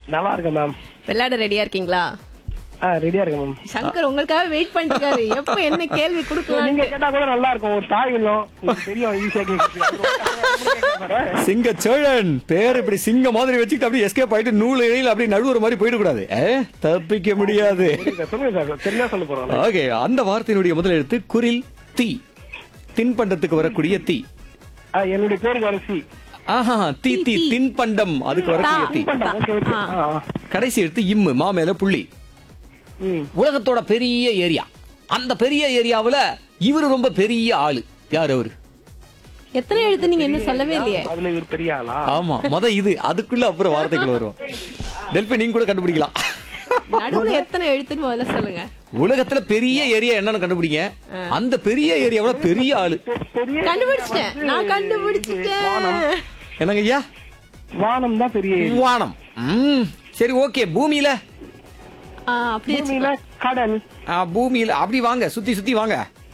நல்லா இருக்கேன் மேம் விளையாட ரெடியா இருக்கீங்களா ஆ ரெடியா இருக்கேன் மேம் சங்கர் உங்களுக்காக வெயிட் பண்ணிட்டு இருக்காரு எப்ப என்ன கேள்வி கொடுக்கலாம் நீங்க கேட்டா கூட நல்லா இருக்கும் ஒரு தாய் இல்லம் உங்களுக்கு தெரியும் ஈஸியா கேட்குறது சிங்க சோழன் பேர் இப்படி சிங்க மாதிரி வச்சுக்கிட்டு அப்படியே எஸ்கேப் ஆயிட்டு நூல் இழையில் அப்படியே நடுவுற மாதிரி போயிடக்கூடாது ஏ, தப்பிக்க முடியாது சொல்லுங்க சார் தெரியா சொல்ல போறோம் ஓகே அந்த வார்த்தையினுடைய முதல் எழுத்து குரில் தீ தின்பண்டத்துக்கு வரக்கூடிய தீ ஆ, என்னுடைய பேருக்கு அரிசி ஆஹா தீ தீ தின்பண்டம் அதுக்கு வரக்கூடிய தீ ஓகே ஓகே ஆ ஆ. கடைசி எழுத்து இம்மு மா மேல புள்ளி ம் உலகத்தோட பெரிய ஏரியா அந்த பெரிய ஏரியாவுல இவரு ரொம்ப பெரிய ஆளு யார் அவரு எத்தனை எழுத்து நீங்க இன்னும் சொல்லவே இல்லையே அதுல இவர் பெரிய ஆளா ஆமா மொத இது அதுக்குள்ள அப்புறம் வார்த்தைகள் வரும் டெல்பி நீங்க கூட கண்டுபிடிக்கலாம் நடுவுல எத்தனை எழுத்துன்னு முதல்ல சொல்லுங்க உலகத்துல பெரிய ஏரியா என்னன்னு கண்டுபிடிங்க அந்த பெரிய ஏரியாவுல பெரிய ஆளு பெரிய கண்டுபிடிச்சிட்டேன் நான் கண்டுபிடிச்சிட்டேன் என்னங்க ஐயா வானம் தான் பெரிய ஏரி. வானம் ம், சரி ஓகே பூமியில ஆ, அப்படியே பூமியில கடல் ஆ, பூமியில அப்படி வாங்க சுத்தி சுத்தி வாங்க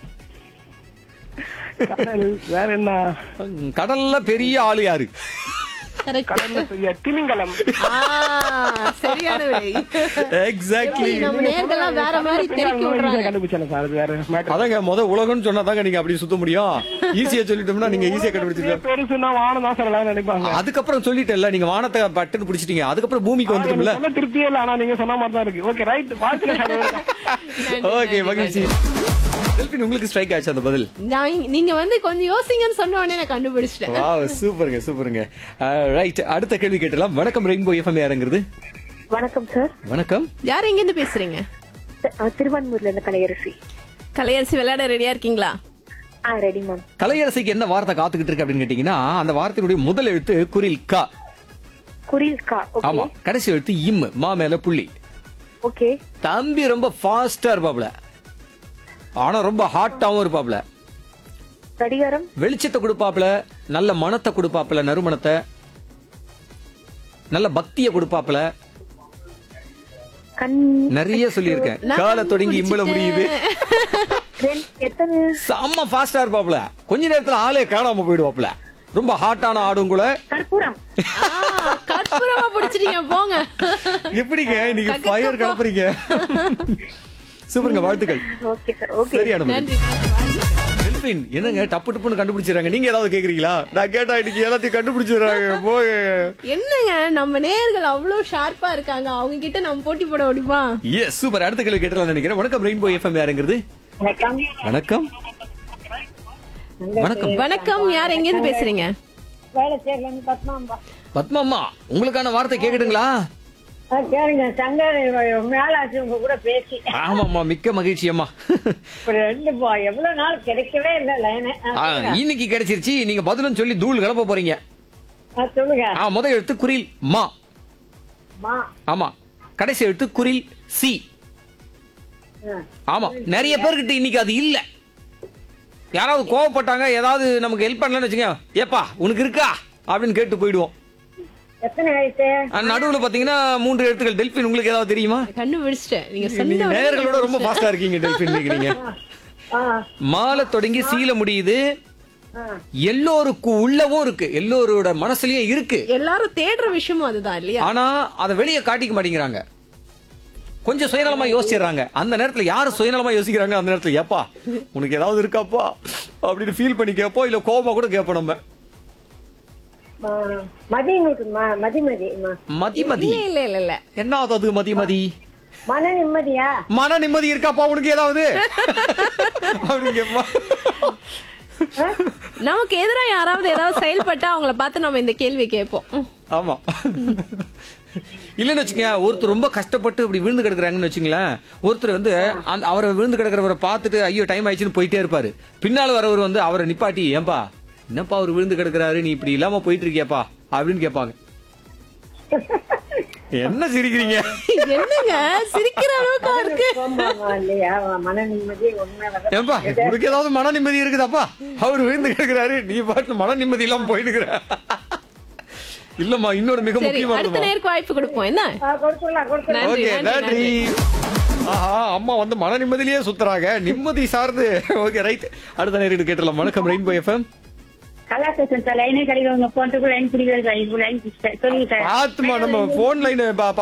கடல் வேற என்ன ம், கடல்ல பெரிய ஆளு யாரு correct. கடல்ல பெரிய திமிங்கலம் ஆ, சரியான விடை எக்ஸாக்ட்லி நம்ம நேர்கள்லாம் வேற மாதிரி தெருக்கி விடுறாங்க கண்டுபிடிச்சேன் சார் அது வேற மேட்டர் அதாங்க முத உலகம்னு சொன்னா தாங்க நீங்க அப்படி சுத்த முடியும் ஈஸியா சொல்லிட்டோம்னா நீங்க ஈஸியா கண்டுபிடிச்சிருக்க பெருசுன்னா வானம் தான் சார் எல்லாரும் நினைப்பாங்க அதுக்கப்புறம் சொல்லிட்டேன்ல நீங்க வானத்தை பட்டுன்னு பிடிச்சிட்டீங்க அதுக்கப்புறம் பூமிக்கு வந்துட்டோம்ல எனக்கு சொல்ல திருப்தியே இல்ல ஆனா நீங்க சொன்ன மாதிரி தான் இருக்கு ஓகே ரைட் வாழ்த்துக்கள் சார் ஓகே மகிழ்ச்சி டெல்பின் உங்களுக்கு ஸ்ட்ரைக் ஆச்சு அந்த பதில் நான் இங்க- நீங்க வந்து கொஞ்சம் யோசிங்கன்னு சொன்ன உடனே நான் கண்டுபிடிச்சிட்டேன் வாவ் சூப்பருங்க சூப்பருங்க ரைட் அடுத்த கேள்வி கேட்டலாம் வணக்கம் ரெயின்போ எஃப்எம் யாருங்கிறது வணக்கம் சார் வணக்கம் யார் எங்க இருந்து பேசுறீங்க அஹ் திருவான்மூர்ல இருந்து கலையரசி கலையரசி விளையாட ரெடியா இருக்கீங்களா ஆ ரெடி மேம் கலையரசிக்கு என்ன வார்த்தை காத்துக்கிட்டு இருக்கு அப்படின்னு கேட்டீங்கன்னா அந்த வார்த்தையினுடைய முதல் எழுத்து குரில் கா குரில் கா ஆமா ஓகே கடைசி எழுத்து இம் மா மேல புள்ளி ஓகே தம்பி ரொம்ப ஃபாஸ்டா இருப்பாப்ல ஆனா ரொம்ப ஹாட்டாவும் இருப்பாப்ல கடிகாரம் வெளிச்சத்தை கொடுப்பாப்ல நல்ல மனத்தை கொடுப்பாப்ல நறுமணத்தை நல்ல பக்தியை கொடுப்பாப்ல கண் நிறைய சொல்லியிருக்கேன் நான் காலை தொடங்கி இம்பள முடியுது ரெண்டு- எத்தனை செம்ம ஃபாஸ்டா இருப்பாப்ல கொஞ்ச நேரத்துல ஆளே காணாம போயிடுவாப்ல ரொம்ப ஹாட்டான ஆடும் கூட கற்பூரம் ஆ, கற்பூரமா பிடிச்சிட்டீங்க போங்க எப்படிங்க நீங்க ஃபயர் கலப்புறீங்க சூப்பருங்க வாழ்த்துக்கள் ஓகே சார் ஓகே சரியான பதில். நன்றி டெல்பின் என்னங்க டப்பு டப்புன்னு கண்டுபிடிச்சிடறாங்க நீங்க ஏதாவது கேக்குறீங்களா நான் கேட்டா இன்னைக்கு எல்லாத்தையும் கண்டுபிடிச்சிடுறாங்க போய் என்னங்க நம்ம நேர்கள் அவ்வளவு ஷார்ப்பா இருக்காங்க அவங்க கிட்ட நம்ம போட்டி போட முடியுமா எஸ் சூப்பர் அடுத்த கேள்வி கேட்டலாம் நினைக்கிறேன் வணக்கம் ரெயின்போ எஃப்எம் யாருங்கிறது வணக்கம் வணக்கம் வணக்கம் வணக்கம் யார் எங்க இருந்து பேசுறீங்க வேலை செய்யலன்னு பத்மாம்பா பத்மா அம்மா உங்களுக்கான வார்த்தை கேக்குதுங்களா கேளுங்க சங்கர் மேலாச்சு உங்க கூட பேசி ஆமாம்மா மிக்க மகிழ்ச்சி அம்மா ஒரு ரெண்டு பா எவ்வளவு நாள் கிடைக்கவே இல்லை லைனு ஆ, இன்னைக்கு கிடைச்சிருச்சு நீங்க பதிலும் சொல்லி தூள் கிளப்ப போறீங்க சொல்லுங்க ஆ முத எழுத்து குரில் மா மா ஆமா கடைசி எழுத்து குரில் சி ஆமா நிறைய பேர்கிட்ட இன்னைக்கு அது இல்ல யாராவது கோவப்பட்டாங்க ஏதாவது நமக்கு ஹெல்ப் பண்ணலன்னு வச்சுங்க ஏப்பா உனக்கு இருக்கா அப்படின்னு கேட்டு போயிடுவோம் எத்தனை வயசு ஆ, நடுவுல பாத்தீங்கன்னா மூன்று எழுத்துக்கள் டெல்பின் உங்களுக்கு ஏதாவது தெரியுமா கண்டுபிடிச்சிட்டேன் நீங்க நீங்க சொன்ன உடனே நேயர்களோட ரொம்ப ஃபாஸ்டா இருக்கீங்க டெல்பின் இன்னைக்கு நீங்க ஆ மாலை தொடங்கி சீல முடியுது ஆ எல்லோருக்கு உள்ளவும் இருக்கு எல்லோரோட மனசுலயும் இருக்கு எல்லாரும் தேடுற விஷயமும் அதுதான் இல்லையா ஆனா அதை வெளியே காட்டிக்க மாட்டேங்கிறாங்க கொஞ்சம் சுயநலமா யோசிச்சிடுறாங்க அந்த நேரத்துல யாரு சுயநலமா யோசிக்கிறாங்க அந்த நேரத்துல ஏப்பா உனக்கு ஏதாவது இருக்காப்பா அப்படின்னு ஃபீல் பண்ணி கேட்போம் இல்ல கோபமா கூட கேட்போம் நம்ம ஆ, மதி நூற்று ம- மதி மதி ம- மதி மதி இல்ல இல்ல இல்ல இல்ல என்ன அது மதி மதி மன நிம்மதியா மன நிம்மதி இருக்காப்பா உனக்கு ஏதாவது அப்படின்னு கேட்பா நமக்கு எதிரா யாராவது ஏதாவது செயல்பட்டா அவங்கள பார்த்து நம்ம இந்த கேள்வி கேட்போம் ம். ஆமா இல்லன்னு வச்சுங்க ஒருத்தர் ரொம்ப கஷ்டப்பட்டு இப்படி விழுந்து கிடக்குறாங்கன்னு வச்சுங்களேன் ஒருத்தர் வந்து அந்த அவரை விழுந்து கிடக்குறவரை பார்த்துட்டு ஐயோ டைம் ஆயிடுச்சுன்னு போயிட்டே இருப்பாரு பின்னால வரவர் வந்து அவரை நிப்பாட்டி ஏன்பா என்னப்பா அவர் விழுந்து கிடக்குறாரு நீ இப்படி இல்லாம போயிட்டு இருக்கியாப்பா அப்படின்னு கேட்பாங்க என்ன சிரிக்கிறீங்க என்னங்க சிரிக்கிற அளவுக்கா இருக்கு ஆமா, இல்லையா மன நிம்மதி உண்மை வர ஏன்பா உனக்கு ஏதாவது மன நிம்மதி இருக்குதாப்பா அவர் விழுந்து கிடக்குறாரு நீ பாட்டு மன நிம்மதி இல்லாம போயிடுக்கிற இல்லம்மா இன்னொரு மிக சரி அடுத்த முக்கியமானது நேருக்கு வாய்ப்பு கொடுப்போம் என்ன ஆ, கொடுத்துடலாம் கொடுத்துடலாம் நன்றி ஓகே நன்றி நன்றி நன்றி ஆஹா அம்மா வந்து மன நிம்மதியிலேயே சுத்துறாங்க நிம்மதி சார்ந்து ஓகே ரைட் அடுத்த நேரம் கேட்டலாம் வணக்கம் ரெயின்போ எஃப்எம் கலாசேஷன் சார் லைனே கிடைக்கும் உங்க போன்ட்டுக்கு லைன் பிடிக்கிறது சார் இப்போ லைன் சொல்லுங்க சார் ஆத்மா நம்ம போன் லைன்